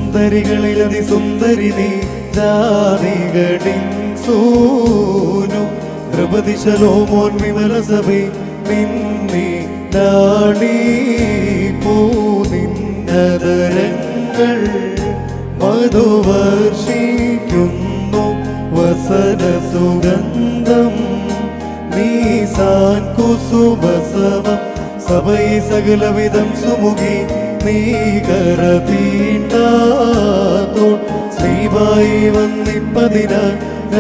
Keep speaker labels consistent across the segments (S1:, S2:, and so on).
S1: സുന്ദരികളിൽ അതിസുന്ദരി നീ ജാതികളിൻ സൂനു ദ്രപതിശലോമോൻ വിമല സഭേ നിന്നെ നാളീ പൂനിന്നതരങ്ങൾ മധുവർഷിക്കുന്നു വസന സുഗന്ധം നീസാൻ കുസുമസവം സഭയെ സകലവിധം സുമുഖി നീകര തീണ്ടാത്തോ ശ്രീവായി വന്നിപ്പതിനാൽ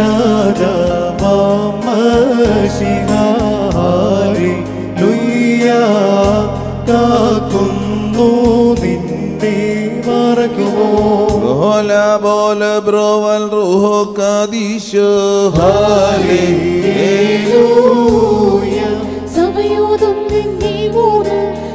S1: രാജാവാമശിഹാരി ലുയ്യ കാക്കുന്നു നിന്നെ മറക്കുമോ
S2: Hola, bola, broval, rujo, kadisho, hallelujah.
S3: സഭയോതും നിന്നെ മൂന്ന്